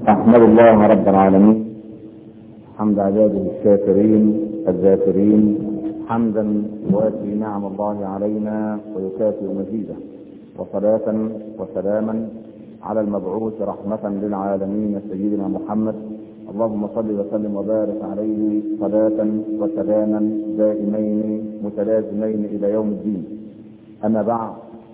أحمد الله رب العالمين حمد عباده الشاكرين الذاكرين حمدا يوافي نعم الله علينا ويكافئ مزيده وصلاة وسلاما على المبعوث رحمة للعالمين سيدنا محمد اللهم صل وسلم وبارك عليه صلاة وسلاما دائمين متلازمين إلى يوم الدين أما بعد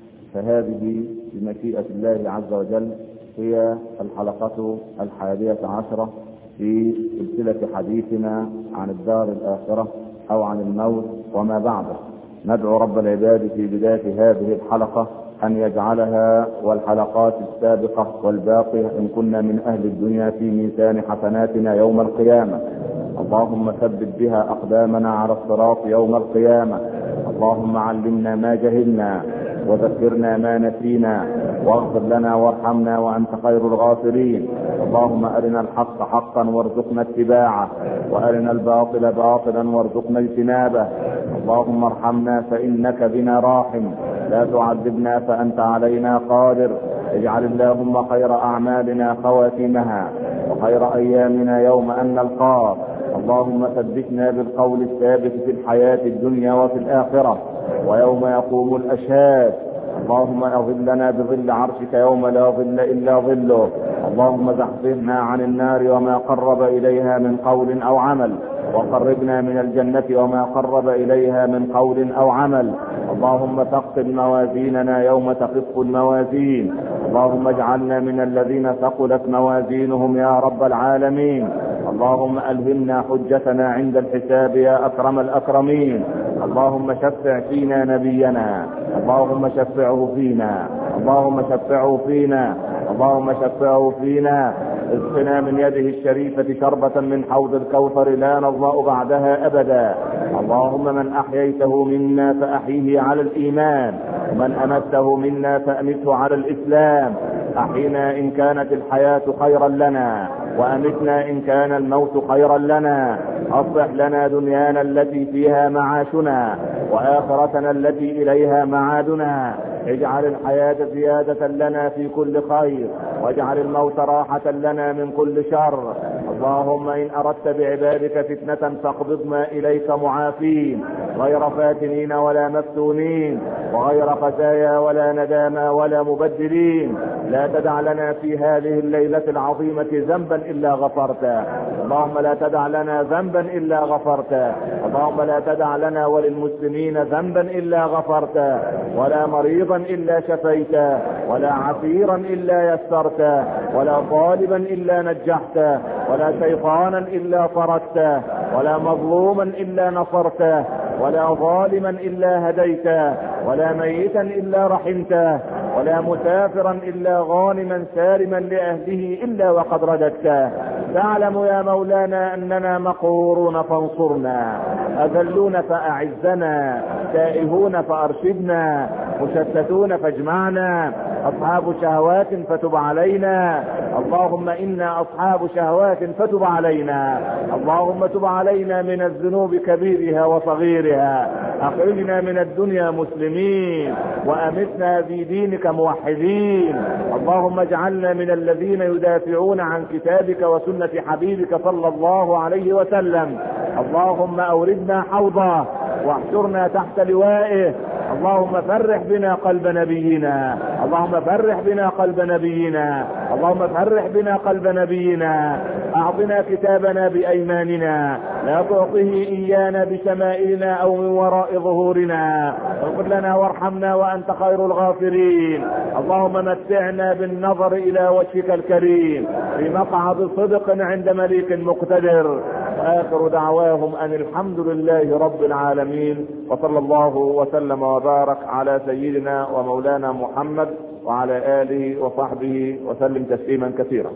فهذه بمشيئة الله عز وجل هي الحلقة الحادية عشرة في سلسلة حديثنا عن الدار الآخرة أو عن الموت وما بعده ندعو رب العباد في بداية هذه الحلقة أن يجعلها والحلقات السابقة والباقية إن كنا من أهل الدنيا في ميزان حسناتنا يوم القيامة اللهم ثبت بها أقدامنا على الصراط يوم القيامة اللهم علمنا ما جهلنا وذكرنا ما نسينا واغفر لنا وارحمنا وانت خير الغافرين اللهم ارنا الحق حقا وارزقنا اتباعه وارنا الباطل باطلا وارزقنا اجتنابه اللهم ارحمنا فانك بنا راحم لا تعذبنا فانت علينا قادر اجعل اللهم خير اعمالنا خواتمها وخير ايامنا يوم ان نلقاك اللهم ثبتنا بالقول الثابت في الحياه الدنيا وفي الاخره ويوم يقوم الاشهاد اللهم اظلنا بظل عرشك يوم لا ظل الا ظله اللهم زحزحنا عن النار وما قرب اليها من قول او عمل وقربنا من الجنة وما قرب إليها من قول أو عمل اللهم ثقل موازيننا يوم تخف الموازين اللهم اجعلنا من الذين ثقلت موازينهم يا رب العالمين اللهم ألهمنا حجتنا عند الحساب يا أكرم الأكرمين اللهم شفع فينا نبينا اللهم شفعه فينا اللهم شفعه فينا اللهم شفعه فينا اسقنا من يده الشريفة شربة من حوض الكوثر لا نظمأ بعدها أبدا اللهم من أحييته منا فأحيه على الإيمان ومن أمته منا فأمته على الإسلام أحينا إن كانت الحياة خيرا لنا وأمتنا إن كان الموت خيرا لنا أصلح لنا دنيانا التي فيها معاشنا وآخرتنا التي إليها معادنا اجعل الحياة زيادة لنا في كل خير واجعل الموت راحة لنا من كل شر اللهم إن أردت بعبادك فتنة فاقبضنا إليك معافين غير فاتنين ولا مفتونين وغير خزايا ولا ندامى ولا مبدلين لا تدع لنا في هذه الليلة العظيمة ذنبا إلا غفرته اللهم لا تدع لنا ذنبا إلا غفرته اللهم لا تدع لنا وللمسلمين ذنبا إلا غفرته ولا مريضا إلا شفيته ولا عسيرا إلا يسرته ولا طالبا إلا نجحته ولا شيطانا إلا طردته ولا مظلوما إلا نصرته ولا ظالما إلا هديته ولا ميتا إلا رحمته ولا مسافرا إلا غانما سالما لأهله إلا وقد رددته تعلم يا مولانا أننا مقهورون فانصرنا أذلون فأعزنا تائهون فأرشدنا مشتتون فاجمعنا أصحاب شهوات فتب علينا اللهم إنا أصحاب شهوات فتب علينا اللهم تب علينا من الذنوب كبيرها وصغيرها أخرجنا من الدنيا مسلمين وأمتنا في دينك موحدين اللهم اجعلنا من الذين يدافعون عن كتابك وسنة حبيبك صلى الله عليه وسلم اللهم أوردنا حوضه واحشرنا تحت لوائه اللهم فرح بنا قلب نبينا اللهم فرح بنا قلب نبينا اللهم فرح بنا قلب نبينا اعطنا كتابنا بايماننا لا تعطه ايانا بشمائلنا او من وراء ظهورنا اغفر لنا وارحمنا وانت خير الغافرين اللهم متعنا بالنظر الى وجهك الكريم في مقعد صدق عند مليك مقتدر واخر دعواهم ان الحمد لله رب العالمين وصلى الله وسلم وبارك على سيدنا ومولانا محمد وعلى اله وصحبه وسلم تسليما كثيرا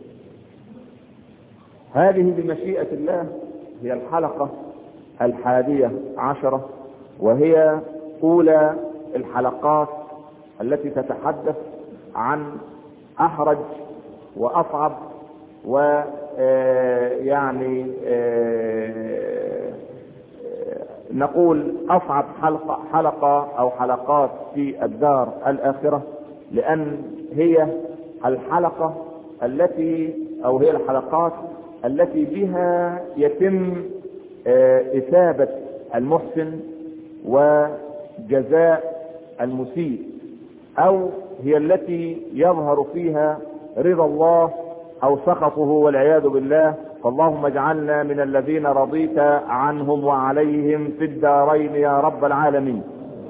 هذه بمشيئة الله هي الحلقة الحادية عشرة وهي اولى الحلقات التي تتحدث عن احرج واصعب و يعني نقول اصعب حلقة حلقة او حلقات في الدار الاخرة لان هي الحلقة التي او هي الحلقات التي بها يتم آه، اثابة المحسن وجزاء المسيء او هي التي يظهر فيها رضا الله او سخطه والعياذ بالله فاللهم اجعلنا من الذين رضيت عنهم وعليهم في الدارين يا رب العالمين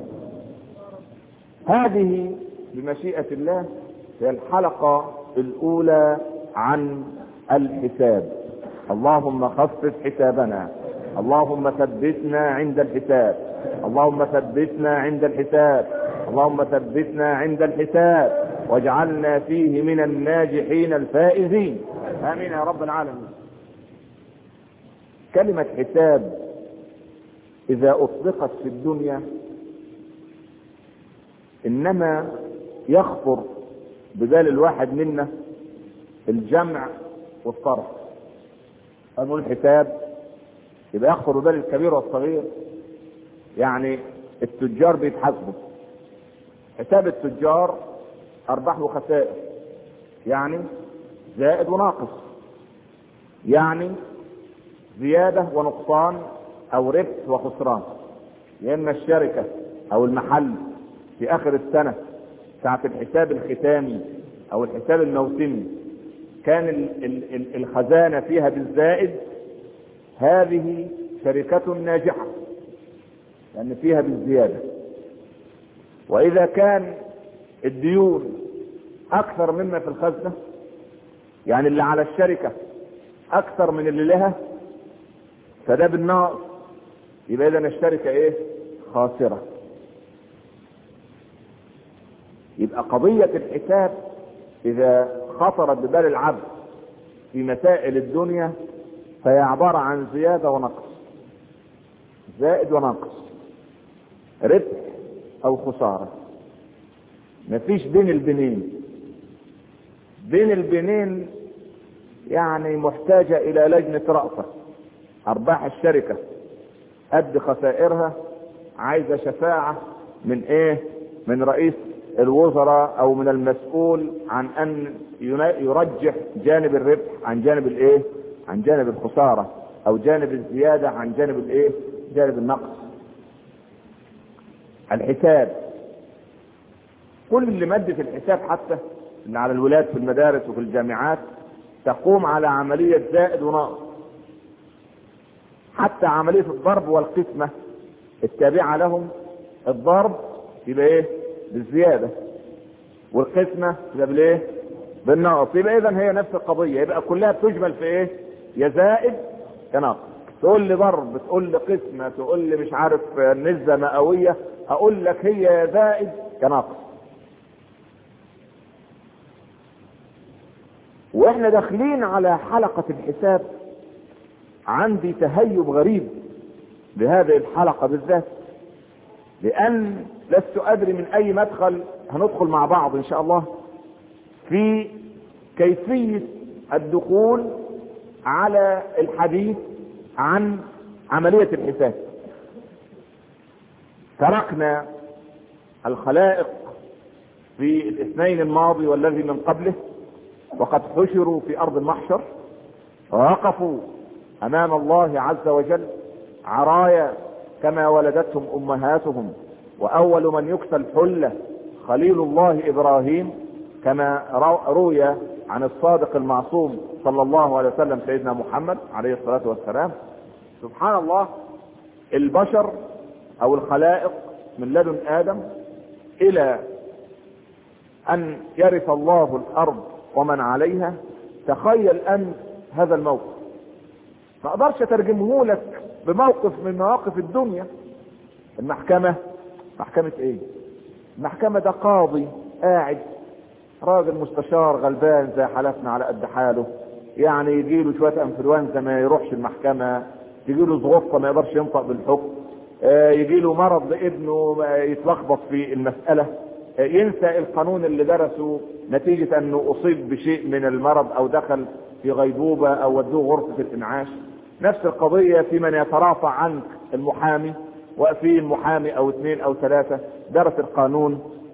هذه بمشيئة الله هي الحلقة الاولى عن الحساب اللهم خفف حسابنا اللهم ثبتنا عند الحساب اللهم ثبتنا عند الحساب اللهم ثبتنا عند الحساب واجعلنا فيه من الناجحين الفائزين امين يا رب العالمين كلمة حساب اذا اطلقت في الدنيا انما يخطر ببال الواحد منا الجمع والطرح أقول الحساب يبقى يخطر ببال الكبير والصغير يعني التجار بيتحاسبوا حساب التجار ارباح وخسائر يعني زائد وناقص يعني زيادة ونقصان او ربح وخسران يا اما الشركة او المحل في اخر السنة ساعة الحساب الختامي او الحساب الموسمي كان ال ال ال الخزانة فيها بالزائد هذه شركة ناجحة لان فيها بالزيادة واذا كان الديون اكثر مما في الخزنة يعني اللي على الشركة اكثر من اللي لها فده بالنقص يبقى اذا الشركة ايه خاسرة يبقى قضية الحساب اذا خطرت ببال العبد في مسائل الدنيا فهي عبارة عن زيادة ونقص زائد ونقص ربح او خسارة مفيش بين البنين بين البنين يعني محتاجة الى لجنة رأفة ارباح الشركة قد خسائرها عايزة شفاعة من ايه من رئيس الوزراء او من المسؤول عن ان يرجح جانب الربح عن جانب الايه عن جانب الخسارة او جانب الزيادة عن جانب الايه جانب النقص الحساب كل اللي مادة الحساب حتى اللي على الولاد في المدارس وفي الجامعات تقوم على عملية زائد وناقص حتى عملية الضرب والقسمة التابعة لهم الضرب يبقى ايه بالزيادة والقسمة يبقى بالايه بالناقص يبقى اذا هي نفس القضية يبقى كلها بتجمل في ايه يا زائد يا ناقص تقول لي ضرب تقول لي قسمة تقول لي مش عارف نزة مئوية اقول لك هي يا زائد يا ناقص واحنا داخلين على حلقة الحساب عندي تهيب غريب لهذه الحلقة بالذات لان لست ادري من اي مدخل هندخل مع بعض ان شاء الله في كيفية الدخول على الحديث عن عملية الحساب تركنا الخلائق في الاثنين الماضي والذي من قبله وقد حشروا في ارض المحشر ووقفوا امام الله عز وجل عرايا كما ولدتهم امهاتهم واول من يكسى الحلة خليل الله ابراهيم كما روي عن الصادق المعصوم صلى الله عليه وسلم سيدنا محمد عليه الصلاة والسلام سبحان الله البشر او الخلائق من لدن ادم الى ان يرث الله الارض ومن عليها تخيل ان هذا الموقف ما اقدرش اترجمه لك بموقف من مواقف الدنيا المحكمة محكمة ايه المحكمة ده قاضي قاعد راجل مستشار غلبان زي حالتنا على قد حاله يعني يجي له شويه انفلونزا ما يروحش المحكمه يجي له زغطه ما يقدرش ينطق بالحكم يجي له مرض لابنه يتلخبط في المساله ينسى القانون اللي درسه نتيجه انه اصيب بشيء من المرض او دخل في غيبوبه او ودوه غرفه الانعاش نفس القضيه في من يترافع عنك المحامي واقفين محامي او اثنين او ثلاثه درس القانون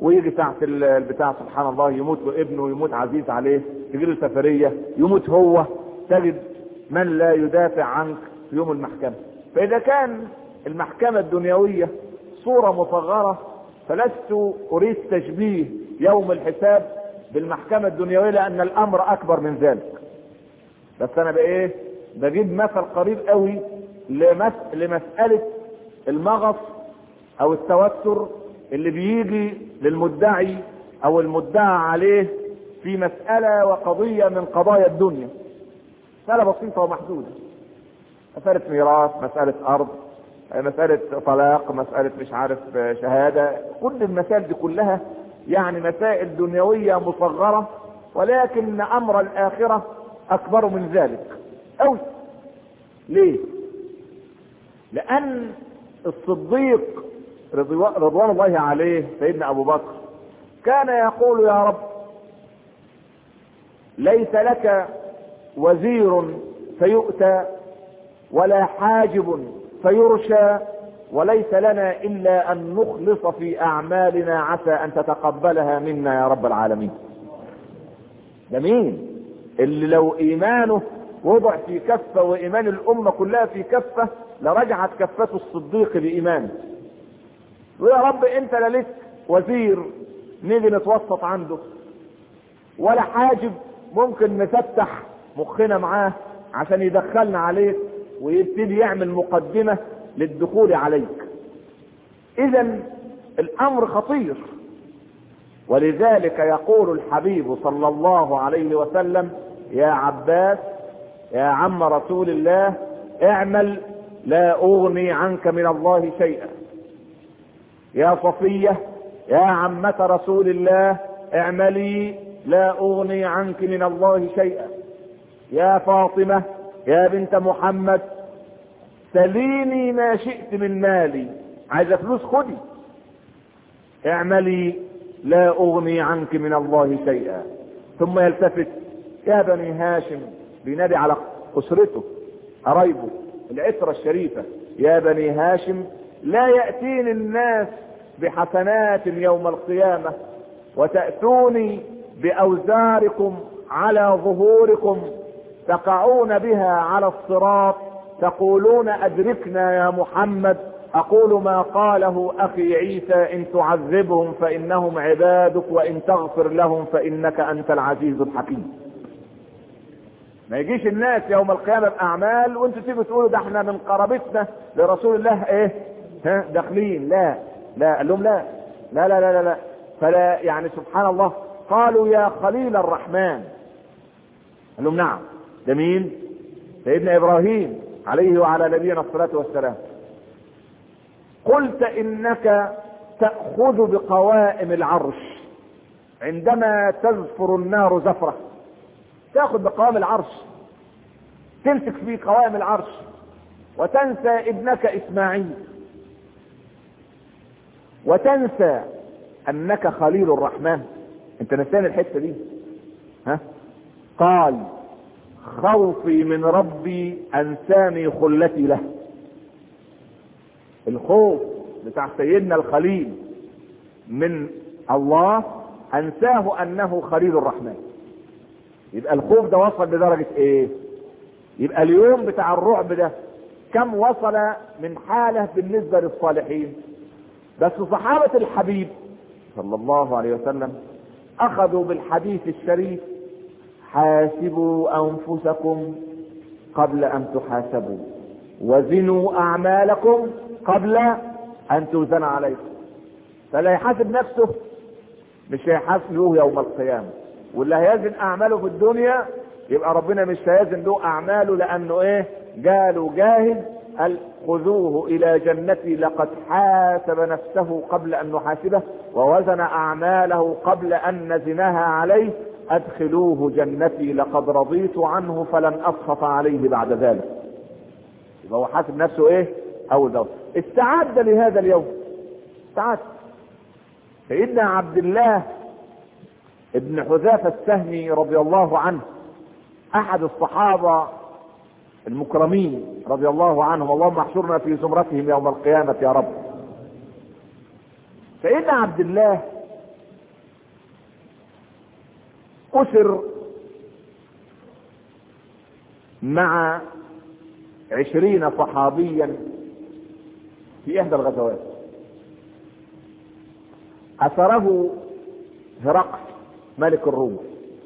ويجي ساعة البتاع سبحان الله يموت ابنه يموت عزيز عليه تجي له سفرية يموت هو تجد من لا يدافع عنك في يوم المحكمة فإذا كان المحكمة الدنيوية صورة مصغرة فلست أريد تشبيه يوم الحساب بالمحكمة الدنيوية لأن الأمر أكبر من ذلك بس أنا بإيه بجيب مثل قريب قوي لمس... لمسألة المغص أو التوتر اللي بيجي للمدعي أو المدعى عليه في مسألة وقضية من قضايا الدنيا مسألة بسيطة ومحدودة مسألة ميراث مسألة أرض مسألة طلاق مسألة مش عارف شهادة كل المسائل دي كلها يعني مسائل دنيوية مصغرة ولكن أمر الآخرة أكبر من ذلك أوي ليه؟ لأن الصديق رضوان الله عليه سيدنا أبو بكر كان يقول يا رب ليس لك وزير فيؤتى ولا حاجب فيرشى وليس لنا الا ان نخلص في اعمالنا عسى ان تتقبلها منا يا رب العالمين ده مين اللي لو ايمانه وضع في كفه وايمان الامه كلها في كفه لرجعت كفه الصديق بايمانه ويا رب انت لا لك وزير نيجي نتوسط عنده ولا حاجب ممكن نفتح مخنا معاه عشان يدخلنا عليك ويبتدي يعمل مقدمة للدخول عليك اذا الامر خطير ولذلك يقول الحبيب صلى الله عليه وسلم يا عباس يا عم رسول الله اعمل لا اغني عنك من الله شيئا يا صفية يا عمة رسول الله اعملي لا اغني عنك من الله شيئا يا فاطمة يا بنت محمد سليني ما شئت من مالي عايزة فلوس خدي اعملي لا اغني عنك من الله شيئا ثم يلتفت يا بني هاشم بينادي على اسرته قرايبه العترة الشريفة يا بني هاشم لا يأتيني الناس بحسنات يوم القيامة وتأتوني بأوزاركم على ظهوركم تقعون بها على الصراط تقولون أدركنا يا محمد أقول ما قاله أخي عيسى إن تعذبهم فإنهم عبادك وإن تغفر لهم فإنك أنت العزيز الحكيم ما يجيش الناس يوم القيامة بأعمال وانتوا تيجوا تقولوا ده احنا من قرابتنا لرسول الله ايه ها داخلين لا لا قال لهم لا لا لا لا لا, لا. فلا يعني سبحان الله قالوا يا خليل الرحمن قال لهم نعم ده مين سيدنا ابراهيم عليه وعلى نبينا الصلاة والسلام قلت انك تأخذ بقوائم العرش عندما تزفر النار زفرة تأخذ بقوائم العرش تمسك في قوائم العرش وتنسى ابنك اسماعيل وتنسى انك خليل الرحمن انت نسيان الحته دي ها قال خوفي من ربي انساني خلتي له الخوف بتاع سيدنا الخليل من الله انساه انه خليل الرحمن يبقى الخوف ده وصل لدرجة ايه يبقى اليوم بتاع الرعب ده كم وصل من حالة بالنسبة للصالحين بس صحابة الحبيب صلى الله عليه وسلم اخذوا بالحديث الشريف حاسبوا انفسكم قبل ان تحاسبوا وزنوا اعمالكم قبل ان توزن عليكم فلا يحاسب نفسه مش هيحاسبه يوم القيامة واللي هيزن اعماله في الدنيا يبقى ربنا مش هيزن له اعماله لانه ايه قالوا جاهز قال خذوه الى جنتي لقد حاسب نفسه قبل ان نحاسبه ووزن اعماله قبل ان نزنها عليه ادخلوه جنتي لقد رضيت عنه فلن اسخط عليه بعد ذلك يبقى هو حاسب نفسه ايه اول دور استعد لهذا اليوم استعد سيدنا عبد الله ابن حذافة السهمي رضي الله عنه احد الصحابة المكرمين رضي الله عنهم اللهم احشرنا في زمرتهم يوم القيامة يا رب سيدنا عبد الله أسر مع عشرين صحابيا في إحدى الغزوات أسره هرقل ملك الروم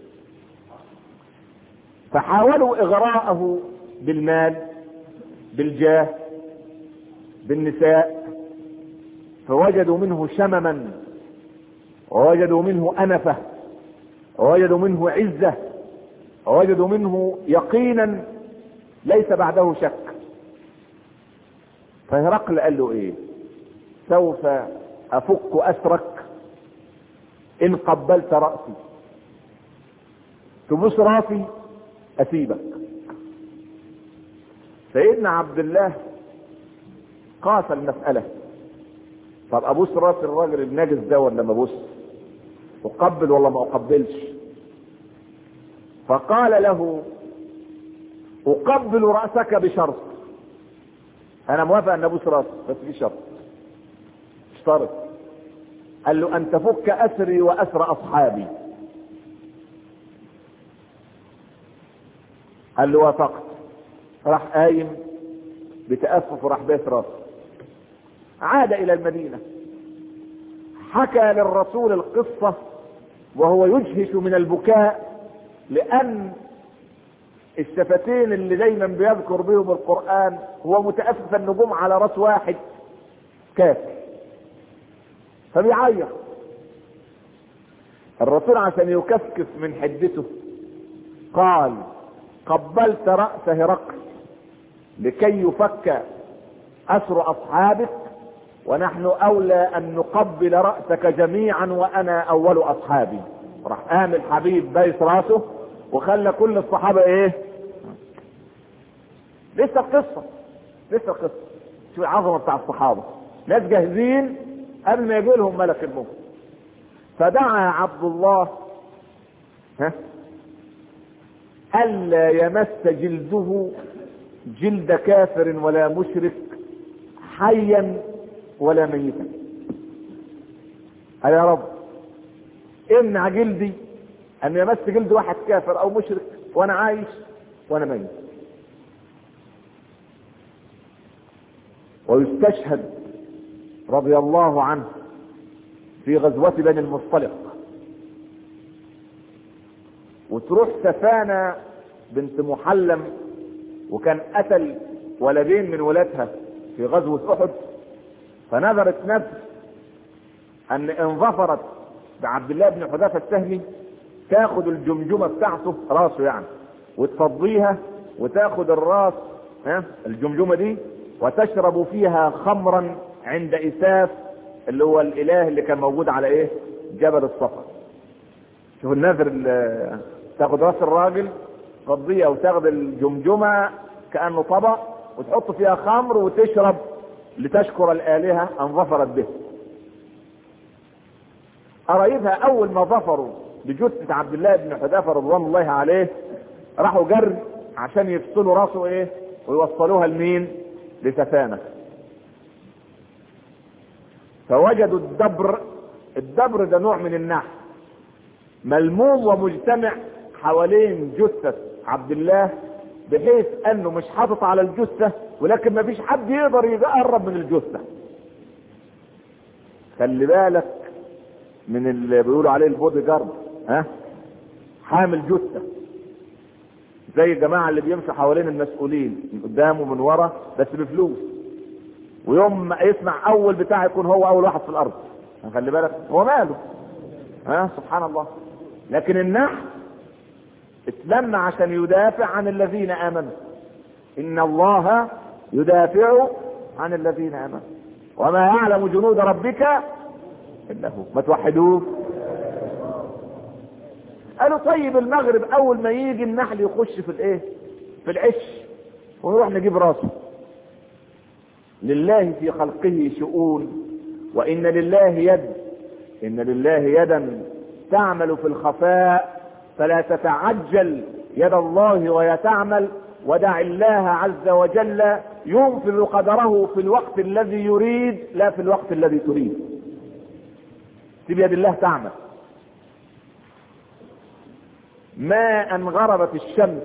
فحاولوا إغراءه بالمال بالجاه بالنساء فوجدوا منه شمما ووجدوا منه أنفة ووجدوا منه عزة ووجدوا منه يقينا ليس بعده شك فهرقل قال له ايه سوف افك اسرك ان قبلت رأسي تبوس راسي اسيبك سيدنا عبد الله قاس المسألة طب ابوس راس الراجل الناجس ده ولا ما ابوس اقبل ولا ما اقبلش فقال له اقبل رأسك بشرط انا موافق ان ابوس راسك بس في شرط اشترط قال له ان تفك اسري واسر اصحابي قال له وافقت راح قايم بتأسف وراح بيت راسه عاد الى المدينة حكى للرسول القصة وهو يجهش من البكاء لان الشفتين اللي دايما بيذكر بهم القرآن هو متأسف النجوم على راس واحد كافر فبيعيط الرسول عشان يكسكس من حدته قال قبلت رأس هرقل لكي يفك أسر أصحابك ونحن أولى أن نقبل رأسك جميعا وأنا أول أصحابي راح قام الحبيب بايس راسه وخلى كل الصحابة إيه لسه القصة لسه القصة شو العظمة بتاع الصحابة ناس جاهزين قبل ما يجي لهم ملك الموت فدعا عبد الله ها ألا يمس جلده جلد كافر ولا مشرك حيا ولا ميتا قال يا رب امنع جلدي ان يمس جلد واحد كافر او مشرك وانا عايش وانا ميت ويستشهد رضي الله عنه في غزوة بني المصطلق وتروح سفانة بنت محلم وكان قتل ولدين من ولادها في غزوة احد فنذرت نفس ان ان ظفرت بعبد الله بن حذافة السهمي تاخد الجمجمة بتاعته راسه يعني وتفضيها وتاخد الراس ها الجمجمة دي وتشرب فيها خمرا عند اساف اللي هو الاله اللي كان موجود على ايه جبل الصفا شوف النذر اللي تاخد راس الراجل تفضيها وتاخد الجمجمة كأنه طبق وتحط فيها خمر وتشرب لتشكر الآلهة أن ظفرت به قرايبها أول ما ظفروا بجثة عبد الله بن حذافة رضوان الله عليه راحوا جر عشان يفصلوا راسه ايه ويوصلوها لمين لسفانة فوجدوا الدبر الدبر ده نوع من النحل ملموم ومجتمع حوالين جثة عبد الله بحيث انه مش حاطط على الجثة ولكن ما فيش حد يقدر يقرب من الجثة خلي بالك من اللي بيقولوا عليه البودي جارد ها حامل جثة زي الجماعة اللي بيمشوا حوالين المسؤولين من قدام ومن ورا بس بفلوس ويوم ما يسمع اول بتاع يكون هو اول واحد في الارض خلي بالك هو ماله ها سبحان الله لكن النحل اتلم عشان يدافع عن الذين امنوا ان الله يدافع عن الذين امنوا وما يعلم جنود ربك الا هو ما توحدوه قالوا طيب المغرب اول ما يجي النحل يخش في الايه في العش ونروح نجيب راسه لله في خلقه شؤون وان لله يد ان لله يدا تعمل في الخفاء فلا تتعجل يد الله وهي تعمل ودع الله عز وجل ينفذ قدره في الوقت الذي يريد لا في الوقت الذي تريد سيب يد الله تعمل ما ان غربت الشمس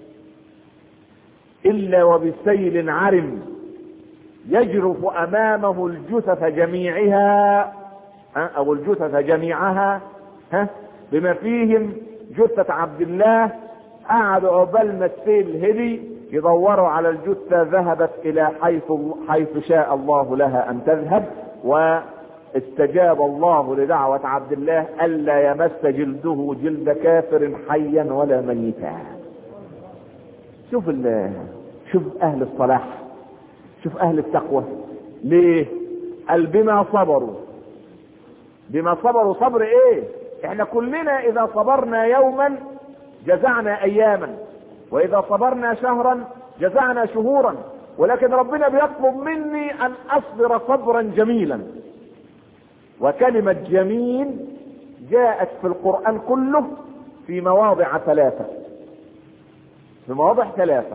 الا وبسيل عرم يجرف امامه الجثث جميعها او الجثث جميعها ها بما فيهم جثة عبد الله قعدوا عقبال ما السيل هدي يدوروا على الجثة ذهبت الى حيث حيث شاء الله لها ان تذهب واستجاب الله لدعوة عبد الله الا يمس جلده جلد كافر حيا ولا ميتا شوف شوف اهل الصلاح شوف اهل التقوى ليه قال بما صبروا بما صبروا صبر ايه احنا كلنا اذا صبرنا يوما جزعنا اياما واذا صبرنا شهرا جزعنا شهورا ولكن ربنا بيطلب مني ان اصبر صبرا جميلا وكلمة جميل جاءت في القرآن كله في مواضع ثلاثة في مواضع ثلاثة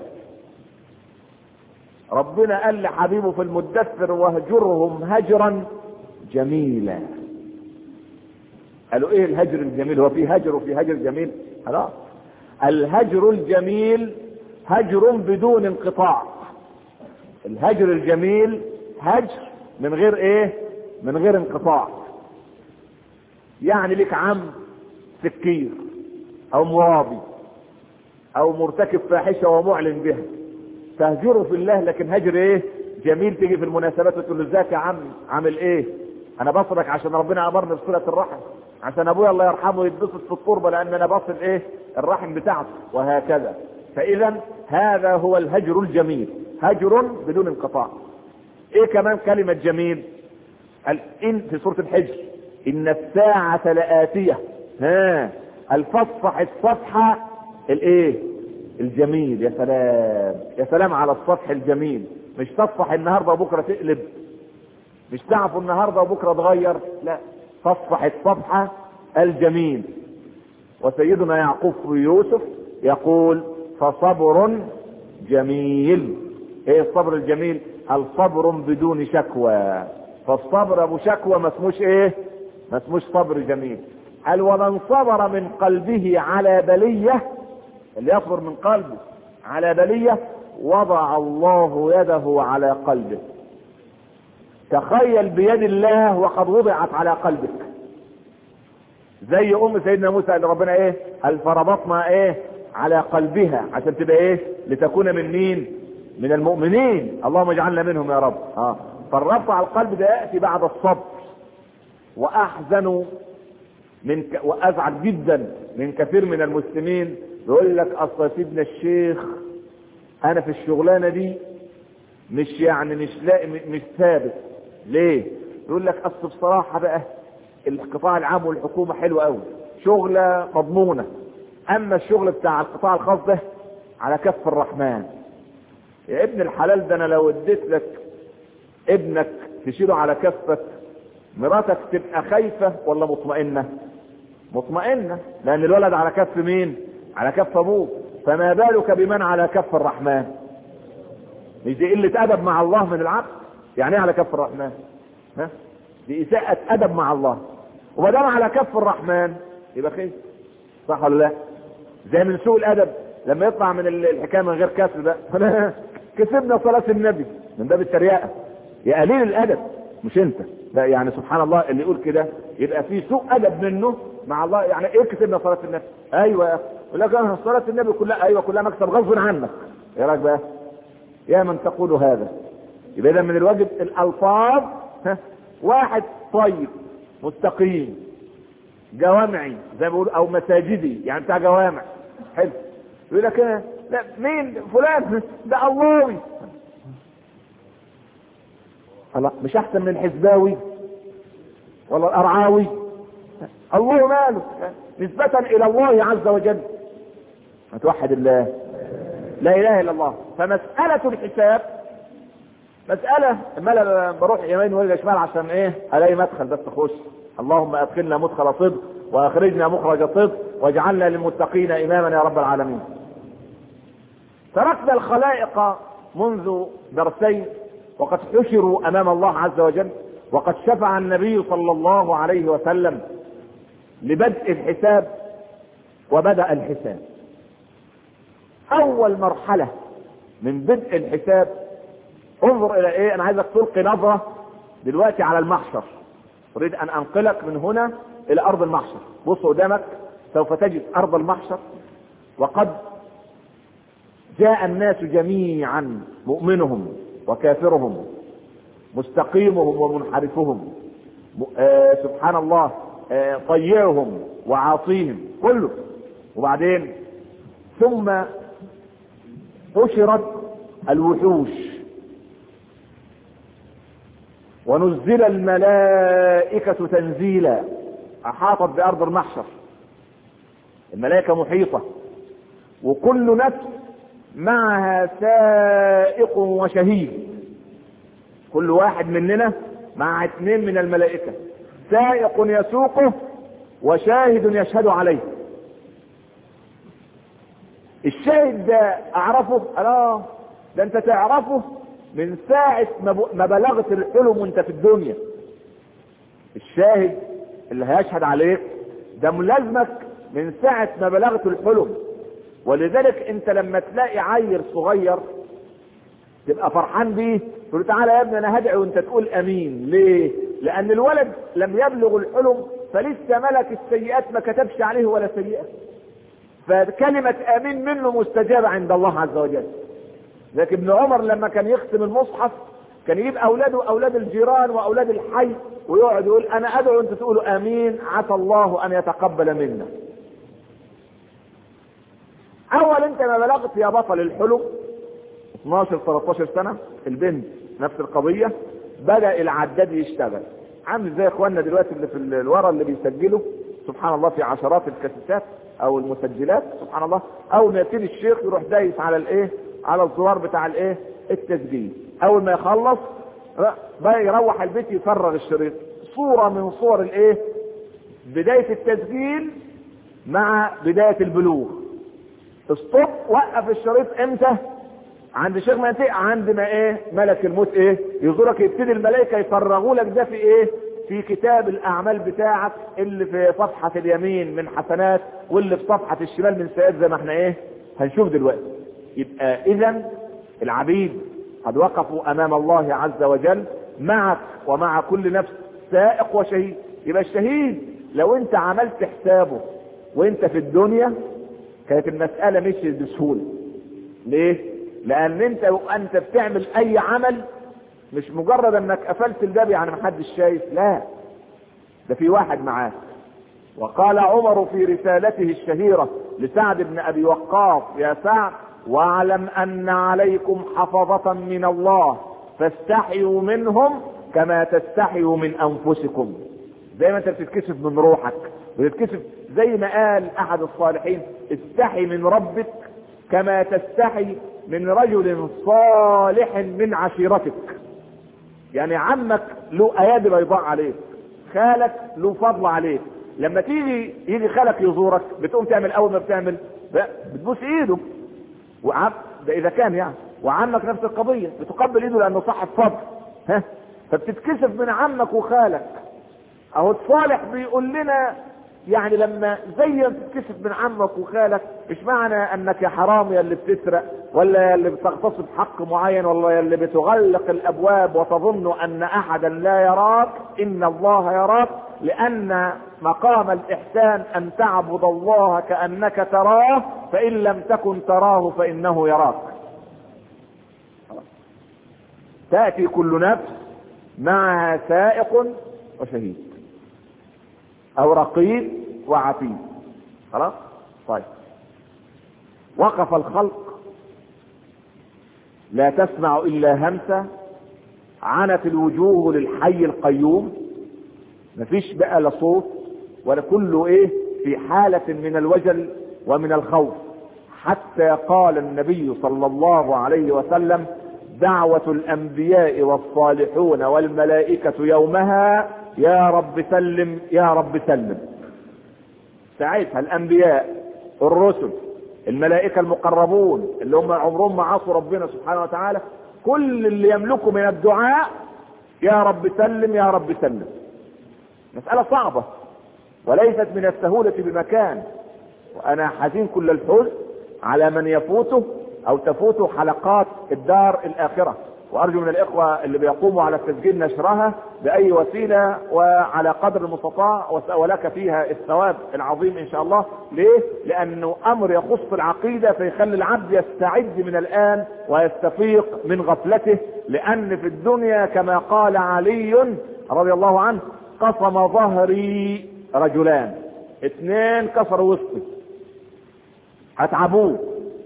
ربنا قال لحبيبه في المدثر واهجرهم هجرا جميلا قالوا ايه الهجر الجميل هو في هجر وفي هجر جميل خلاص الهجر الجميل هجر بدون انقطاع الهجر الجميل هجر من غير ايه من غير انقطاع يعني لك عم سكير او مرابي او مرتكب فاحشة ومعلن بها تهجره في الله لكن هجر ايه جميل تيجي في المناسبات وتقول له ازيك يا عم عامل ايه انا بصلك عشان ربنا امرني بصلة الرحم عشان ابويا الله يرحمه يتبسط في القربة لان انا بصل ايه الرحم بتاعته وهكذا فاذا هذا هو الهجر الجميل هجر بدون انقطاع ايه كمان كلمة جميل قال ان في سورة الحجر ان الساعة لآتية ها الفصح الصفحة الايه الجميل يا سلام يا سلام على الصفح الجميل مش تصفح النهاردة وبكرة تقلب مش تعفو النهاردة وبكرة تغير لا تصفح الصفحة الجميل وسيدنا يعقوب يوسف يقول فصبر جميل ايه الصبر الجميل الصبر بدون شكوى فالصبر ابو شكوى ما اسموش ايه ما اسموش صبر جميل قال ومن صبر من قلبه على بلية اللي يصبر من قلبه على بلية وضع الله يده على قلبه تخيل بيد الله وقد وضعت على قلبك زي ام سيدنا موسى اللي ربنا ايه قال فربطنا ايه على قلبها عشان تبقى ايه لتكون من مين من المؤمنين اللهم اجعلنا منهم يا رب اه فالربط على القلب ده ياتي بعد الصبر واحزن من ك... وازعج جدا من كثير من المسلمين يقول لك اصل سيدنا الشيخ انا في الشغلانه دي مش يعني مش لاقي مش ثابت ليه يقول لك اصل بصراحه بقى القطاع العام والحكومه حلو قوي شغله مضمونه اما الشغل بتاع القطاع الخاص ده على كف الرحمن يا ابن الحلال ده انا لو اديت لك ابنك تشيله على كفك مراتك تبقى خايفة ولا مطمئنة مطمئنة لان الولد على كف مين على كف ابوه فما بالك بمن على كف الرحمن مش دي قلة ادب مع الله من العبد يعني ايه على كف الرحمن ها دي اساءة ادب مع الله وما دام على كف الرحمن يبقى خير صح ولا لا زي من سوء الادب لما يطلع من الحكايه من غير كسر ده كسبنا صلاه النبي من باب التريقه يا قليل الادب مش انت لا يعني سبحان الله اللي يقول كده يبقى في سوء ادب منه مع الله يعني ايه كسبنا صلاه النبي ايوه يا اخي يقول لك انا صلاه النبي كلها ايوه كلها مكسب غصب عنك ايه رايك بقى يا من تقول هذا يبقى اذا من الواجب الالفاظ ها واحد طيب مستقيم جوامعي زي ما بيقول او مساجدي يعني بتاع جوامع حلو يقول لك ايه لا مين فلان ده اللهوي الله مش احسن من الحزباوي ولا الارعاوي الله ماله نسبة الى الله عز وجل توحد الله لا اله الا الله فمسألة الحساب مسألة ما انا بروح يمين وارجع شمال عشان ايه الاقي مدخل بس اخش اللهم ادخلنا مدخل صدق واخرجنا مخرج صدق واجعلنا للمتقين اماما يا رب العالمين تركنا الخلائق منذ درسين وقد حشروا امام الله عز وجل وقد شفع النبي صلى الله عليه وسلم لبدء الحساب وبدأ الحساب اول مرحلة من بدء الحساب انظر الى ايه انا عايزك تلقي نظرة دلوقتي على المحشر اريد ان انقلك من هنا الى ارض المحشر بص قدامك سوف تجد ارض المحشر وقد جاء الناس جميعا مؤمنهم وكافرهم مستقيمهم ومنحرفهم آه سبحان الله آه طيعهم وعاصيهم كله وبعدين ثم حشرت الوحوش ونزل الملائكة تنزيلا أحاطت بأرض المحشر الملائكة محيطة وكل نفس معها سائق وشهيد كل واحد مننا مع اثنين من الملائكة سائق يسوقه وشاهد يشهد عليه الشاهد ده اعرفه اه ده انت تعرفه من ساعة ما بلغت الحلم وانت في الدنيا الشاهد اللي هيشهد عليك ده ملازمك من ساعة ما بلغت الحلم ولذلك انت لما تلاقي عيل صغير تبقى فرحان بيه تقول تعالى يا ابني انا هدعي وانت تقول امين ليه لان الولد لم يبلغ الحلم فلسه ملك السيئات ما كتبش عليه ولا سيئة فكلمة امين منه مستجابة عند الله عز وجل لكن ابن عمر لما كان يختم المصحف كان يجيب اولاده اولاد الجيران واولاد الحي ويقعد يقول انا ادعو انت تقولوا امين عسى الله ان يتقبل منا اول انت ما بلغت يا بطل الحلم 12 13 سنه البنت نفس القضيه بدا العداد يشتغل عامل زي اخواننا دلوقتي اللي في الورا اللي بيسجلوا سبحان الله في عشرات الكاسيتات او المسجلات سبحان الله اول ما يبتدي الشيخ يروح دايس على الايه على الزرار بتاع الايه التسجيل اول ما يخلص بقى يروح البيت يفرغ الشريط صورة من صور الايه بداية التسجيل مع بداية البلوغ استوب وقف الشريط امتى عند شيخ منطقة عند ما ايه ملك الموت ايه يزورك يبتدي الملائكة يفرغوا لك ده في ايه في كتاب الاعمال بتاعك اللي في صفحة اليمين من حسنات واللي في صفحة الشمال من سيئات زي ما احنا ايه هنشوف دلوقتي يبقى اذا العبيد قد وقفوا امام الله عز وجل معك ومع كل نفس سائق وشهيد يبقى الشهيد لو انت عملت حسابه وانت في الدنيا كانت المسألة مشيت بسهولة ليه لان انت وانت بتعمل اي عمل مش مجرد انك قفلت الباب يعني محدش شايف لا ده في واحد معاك وقال عمر في رسالته الشهيرة لسعد بن ابي وقاص يا سعد واعلم ان عليكم حفظة من الله فاستحيوا منهم كما تستحيوا من انفسكم زي ما انت بتتكسف من روحك بتتكسف زي ما قال احد الصالحين استحي من ربك كما تستحي من رجل صالح من عشيرتك يعني عمك له ايادي بيضاء عليك خالك له فضل عليك لما تيجي يجي خالك يزورك بتقوم تعمل اول ما بتعمل بتبوس ايده وعم ده اذا كان يعني وعمك نفس القضيه بتقبل ايده لانه صاحب فضل ها فبتتكسف من عمك وخالك اهو الصالح بيقول لنا يعني لما زي ما تتكسف من عمك وخالك مش معنى انك يا حرامي اللي بتسرق ولا اللي بتغتصب حق معين ولا اللي بتغلق الابواب وتظن ان احدا لا يراك ان الله يراك لان مقام الاحسان ان تعبد الله كانك تراه فان لم تكن تراه فانه يراك تاتي كل نفس معها سائق وشهيد او رقيب وعتيد خلاص طيب وقف الخلق لا تسمع الا همسه عنت الوجوه للحي القيوم مفيش بقى لا صوت ولا كله ايه في حالة من الوجل ومن الخوف حتى قال النبي صلى الله عليه وسلم دعوة الانبياء والصالحون والملائكة يومها يا رب سلم يا رب سلم ساعتها الانبياء الرسل الملائكة المقربون اللي هم عمرهم ما عصوا ربنا سبحانه وتعالى كل اللي يملكه من الدعاء يا رب سلم يا رب سلم مسألة صعبة وليست من السهولة بمكان وانا حزين كل الحزن على من يفوته او تفوته حلقات الدار الاخرة وارجو من الاخوة اللي بيقوموا على تسجيل نشرها باي وسيلة وعلى قدر المستطاع ولك فيها الثواب العظيم ان شاء الله ليه لانه امر يخص العقيدة فيخلي العبد يستعد من الان ويستفيق من غفلته لان في الدنيا كما قال علي رضي الله عنه قصم ظهري رجلان اثنين كسروا وسطي اتعبوه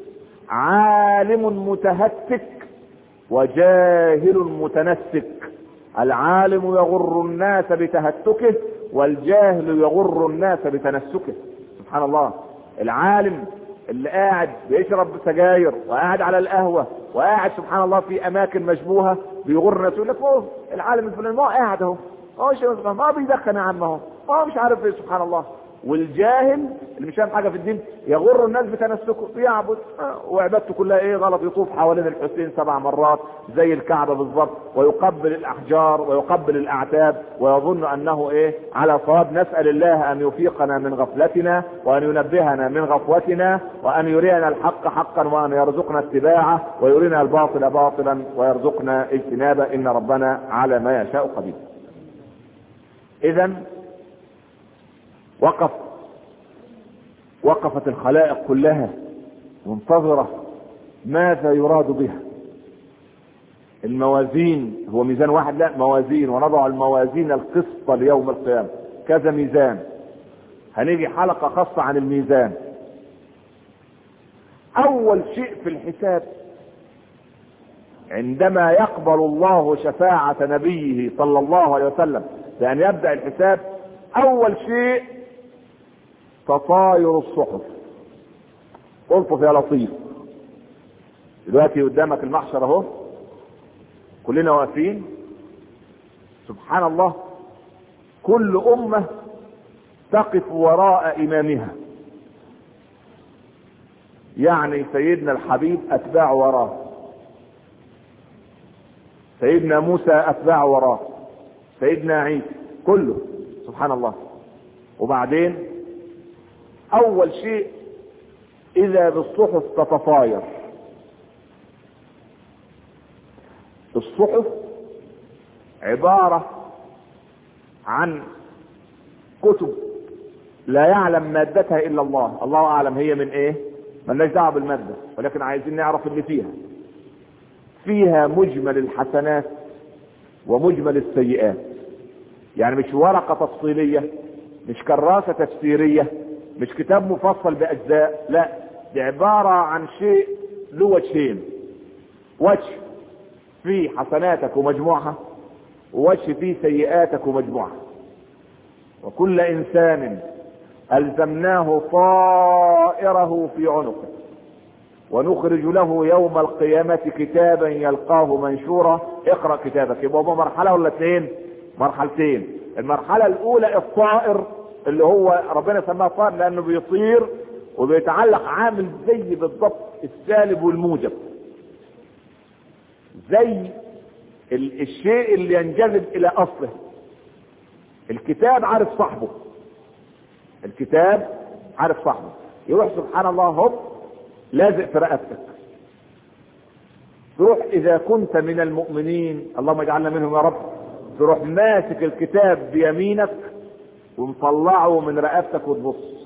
عالم متهتك وجاهل متنسك العالم يغر الناس بتهتكه والجاهل يغر الناس بتنسكه سبحان الله العالم اللي قاعد بيشرب سجاير وقاعد على القهوه وقاعد سبحان الله في اماكن مشبوهه بيغر الناس يقول لك اوه العالم الفلاني ما هو قاعد اهو هو ما بيدخن يا عم اهو ما مش عارف ايه سبحان الله والجاهل اللي مش فاهم حاجه في الدين يغر الناس بتنسكه بيعبد وعبادته كلها ايه غلط يطوف حوالين الحسين سبع مرات زي الكعبه بالظبط ويقبل الاحجار ويقبل الاعتاب ويظن انه ايه على صواب نسال الله ان يفيقنا من غفلتنا وان ينبهنا من غفوتنا وان يرينا الحق حقا وان يرزقنا اتباعه ويرينا الباطل باطلا ويرزقنا اجتنابه ان ربنا على ما يشاء قدير اذا وقف وقفت الخلائق كلها منتظرة ماذا يراد بها الموازين هو ميزان واحد لا موازين ونضع الموازين القسط ليوم القيامة كذا ميزان هنيجي حلقة خاصة عن الميزان اول شيء في الحساب عندما يقبل الله شفاعة نبيه صلى الله عليه وسلم بأن يبدأ الحساب أول شيء تطاير الصحف الطف يا لطيف دلوقتي قدامك المحشر اهو كلنا واقفين سبحان الله كل امه تقف وراء امامها يعني سيدنا الحبيب اتباع وراه سيدنا موسى اتباع وراه سيدنا عيسى كله سبحان الله وبعدين اول شيء اذا بالصحف تتطاير الصحف عبارة عن كتب لا يعلم مادتها الا الله الله اعلم هي من ايه ملناش دعوه بالماده ولكن عايزين نعرف اللي فيها فيها مجمل الحسنات ومجمل السيئات يعني مش ورقه تفصيليه مش كراسه تفسيريه مش كتاب مفصل باجزاء لا دي عباره عن شيء له وجهين وجه فيه حسناتك ومجموعها ووجه فيه سيئاتك ومجموعها وكل انسان الزمناه طائره في عنقه ونخرج له يوم القيامة كتابا يلقاه منشورا اقرأ كتابك يبقى هو مرحلة ولا اثنين مرحلتين المرحلة الاولى الطائر اللي هو ربنا سماه طائر لانه بيطير وبيتعلق عامل زي بالضبط السالب والموجب زي الشيء اللي ينجذب الى اصله الكتاب عارف صاحبه الكتاب عارف صاحبه يروح سبحان الله هوب لازق في رقبتك تروح اذا كنت من المؤمنين اللهم اجعلنا منهم يا رب تروح ماسك الكتاب بيمينك ومطلعه من رقبتك وتبص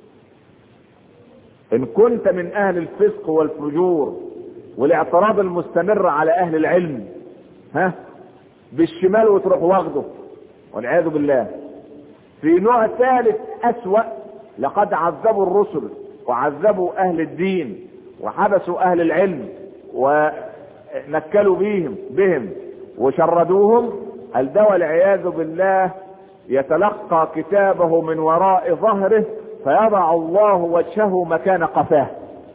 ان كنت من اهل الفسق والفجور والاعتراض المستمر على اهل العلم ها بالشمال وتروح واخده والعياذ بالله في نوع ثالث اسوأ لقد عذبوا الرسل وعذبوا اهل الدين وحبسوا اهل العلم ونكلوا بهم بهم وشردوهم الدواء والعياذ بالله يتلقى كتابه من وراء ظهره فيضع الله وجهه مكان قفاه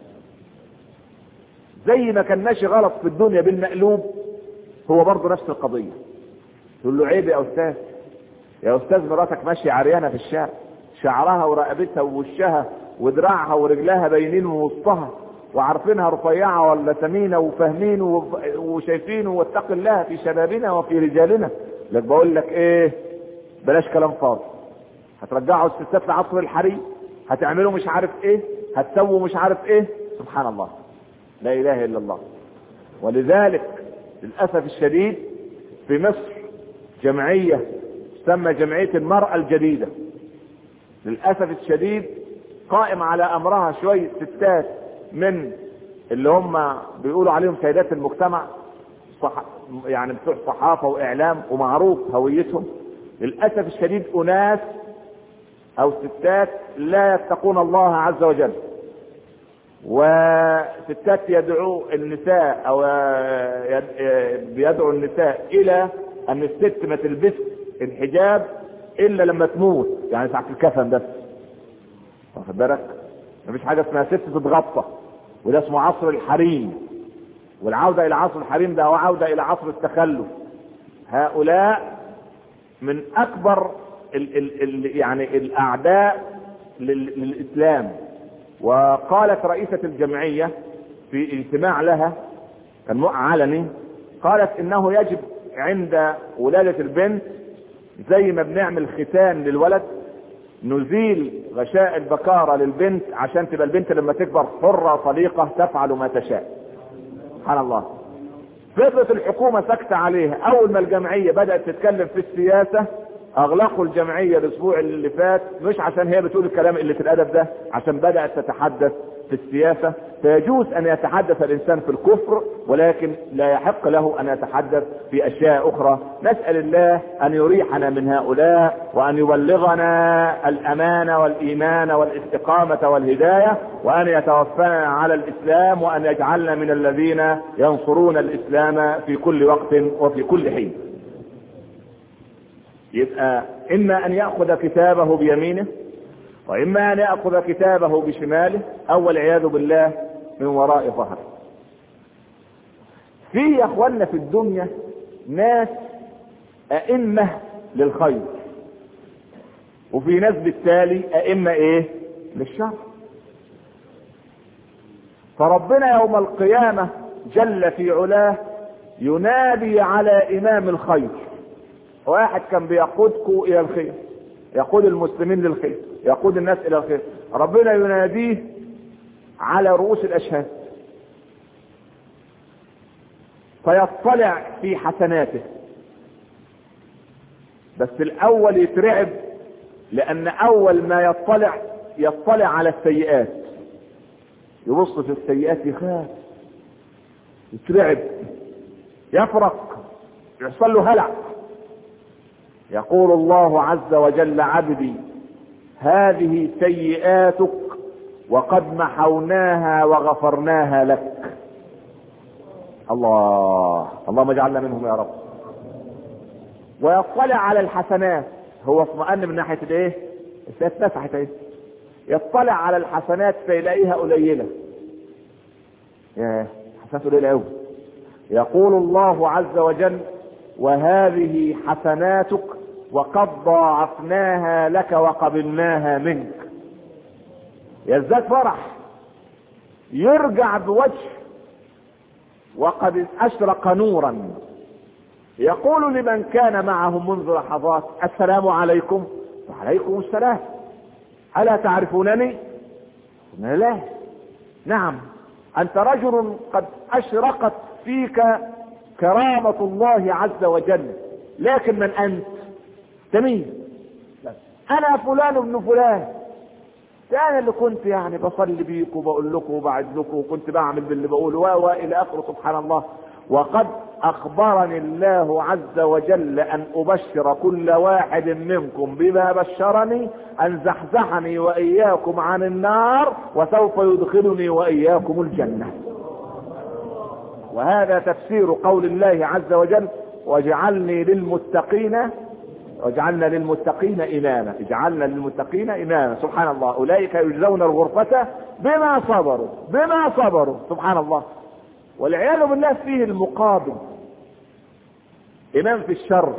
زي ما كان ماشي غلط في الدنيا بالمقلوب هو برضه نفس القضية تقول له عيب يا استاذ يا استاذ مراتك ماشية عريانة في الشارع شعرها ورقبتها ووشها ودراعها ورجلها باينين ووسطها وعارفينها رفيعة ولا سمينة وفاهمين وشايفين واتق الله في شبابنا وفي رجالنا لك بقول لك ايه بلاش كلام فاضي هترجعوا الستات لعصر الحريم هتعملوا مش عارف ايه هتسووا مش عارف ايه سبحان الله لا اله الا الله ولذلك للاسف الشديد في مصر جمعيه تسمى جمعيه المراه الجديده للاسف الشديد قائم على امرها شويه ستات من اللي هم بيقولوا عليهم سيدات المجتمع صح يعني بتوع صحافه واعلام ومعروف هويتهم للاسف الشديد اناس او ستات لا يتقون الله عز وجل وستات يدعو النساء او بيدعو النساء الى ان الست ما تلبس الحجاب الا لما تموت يعني ساعه الكفن بس واخد بالك مفيش حاجه اسمها ست تتغطى وده اسمه عصر الحريم والعوده الى عصر الحريم ده هو عوده الى عصر التخلف هؤلاء من اكبر ال ال ال يعني الاعداء للاسلام وقالت رئيسة الجمعية في اجتماع لها كان علني قالت انه يجب عند ولادة البنت زي ما بنعمل ختان للولد نزيل غشاء البكارة للبنت عشان تبقى البنت لما تكبر حرة طليقة تفعل ما تشاء سبحان الله فضلت الحكومة سكتة عليها اول ما الجمعية بدأت تتكلم في السياسة اغلقوا الجمعيه الاسبوع اللي فات مش عشان هي بتقول الكلام اللي في الادب ده عشان بدات تتحدث في السياسه فيجوز ان يتحدث الانسان في الكفر ولكن لا يحق له ان يتحدث في اشياء اخرى نسال الله ان يريحنا من هؤلاء وان يبلغنا الامان والايمان والاستقامه والهدايه وان يتوفانا على الاسلام وان يجعلنا من الذين ينصرون الاسلام في كل وقت وفي كل حين يبقى اما ان ياخذ كتابه بيمينه واما ان ياخذ كتابه بشماله او والعياذ بالله من وراء ظهره في يا اخوانا في الدنيا ناس ائمه للخير وفي ناس بالتالي ائمه ايه للشر فربنا يوم القيامه جل في علاه ينادي على امام الخير واحد كان بيقودكم الى الخير يقود المسلمين للخير يقود الناس الى الخير ربنا يناديه على رؤوس الاشهاد فيطلع في حسناته بس الاول يترعب لان اول ما يطلع يطلع على السيئات يبص في السيئات يخاف يترعب يفرق يحصل له هلع يقول الله عز وجل عبدي هذه سيئاتك وقد محوناها وغفرناها لك الله اللهم اجعلنا منهم يا رب ويطلع على الحسنات هو اطمأن من ناحية الايه السيئات نفحت ايه يطلع على الحسنات فيلاقيها قليلة يا حسنات قليلة قوي يقول الله عز وجل وهذه حسناتك وقد ضاعفناها لك وقبلناها منك يزداد فرح يرجع بوجه وقد اشرق نورا يقول لمن كان معه منذ لحظات السلام عليكم وعليكم السلام الا تعرفونني قلنا لا نعم انت رجل قد اشرقت فيك كرامة الله عز وجل لكن من انت تميم انا فلان ابن فلان انا اللي كنت يعني بصلي بيك وبقول لكم وبعد لكم وكنت بعمل باللي بقوله و الى اخره سبحان الله وقد اخبرني الله عز وجل ان ابشر كل واحد منكم بما بشرني ان زحزحني واياكم عن النار وسوف يدخلني واياكم الجنه وهذا تفسير قول الله عز وجل واجعلني للمتقين واجعلنا للمتقين اماما اجعلنا للمتقين اماما سبحان الله اولئك يجزون الغرفة بما صبروا بما صبروا سبحان الله والعياذ بالله فيه المقابل امام في الشر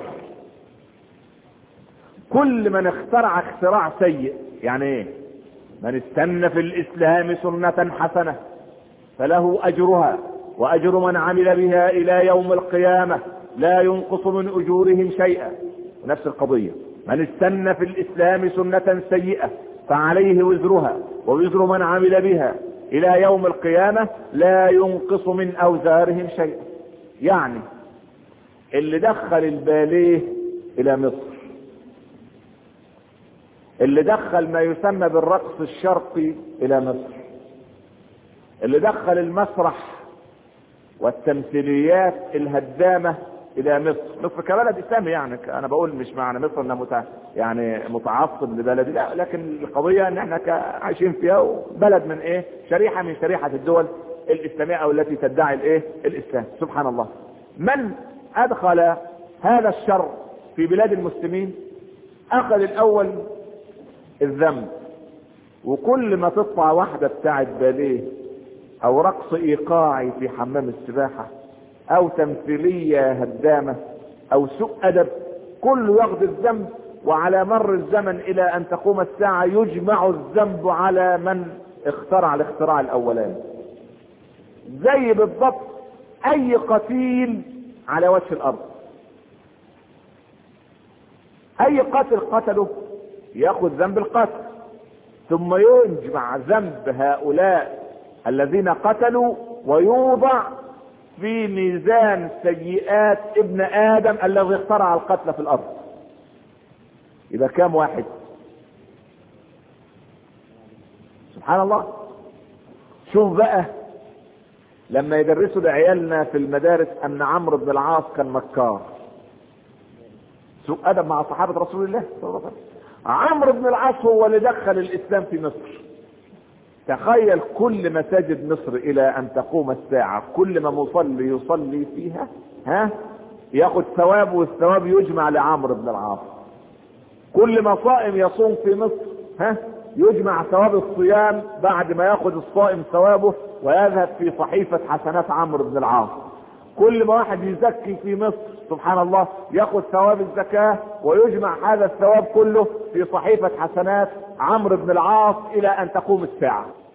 كل من اخترع اختراع سيء يعني ايه من استنى في الاسلام سنة حسنة فله اجرها واجر من عمل بها الى يوم القيامة لا ينقص من اجورهم شيئا نفس القضية من استنى في الاسلام سنة سيئة فعليه وزرها ووزر من عمل بها الى يوم القيامة لا ينقص من اوزارهم شيئا يعني اللي دخل الباليه الى مصر اللي دخل ما يسمى بالرقص الشرقي الى مصر اللي دخل المسرح والتمثيليات الهدامة الى مصر مصر كبلد اسلامي يعني انا بقول مش معنى مصر انها متع... يعني متعصب لبلدي لا لكن القضية ان احنا عايشين فيها بلد من ايه شريحة من شريحة الدول الاسلامية او التي تدعي الايه الاسلام سبحان الله من ادخل هذا الشر في بلاد المسلمين اخذ الاول الذنب وكل ما تطلع واحدة بتاعت باليه او رقص ايقاعي في حمام السباحة او تمثيلية هدامة او سوء ادب كله ياخذ الذنب وعلى مر الزمن الى ان تقوم الساعة يجمع الذنب على من اخترع الاختراع الاولاني زي بالضبط اي قتيل على وجه الارض اي قاتل قتله ياخذ ذنب القتل ثم يجمع ذنب هؤلاء الذين قتلوا ويوضع في ميزان سيئات ابن ادم الذي اخترع القتل في الارض يبقى كام واحد سبحان الله شوف بقى لما يدرسوا لعيالنا في المدارس ان عمرو بن العاص كان مكار سوء ادب مع صحابه رسول الله صلى الله عليه وسلم عمرو بن العاص هو اللي دخل الاسلام في مصر تخيل كل مساجد مصر الى ان تقوم الساعة كل ما مصلي يصلي فيها ها ياخد ثواب والثواب يجمع لعمرو بن العاص كل ما صائم يصوم في مصر ها يجمع ثواب الصيام بعد ما ياخد الصائم ثوابه ويذهب في صحيفة حسنات عمرو بن العاص كل ما واحد يزكي في مصر سبحان الله ياخذ ثواب الزكاة ويجمع هذا الثواب كله في صحيفة حسنات عمرو بن العاص الى ان تقوم الساعة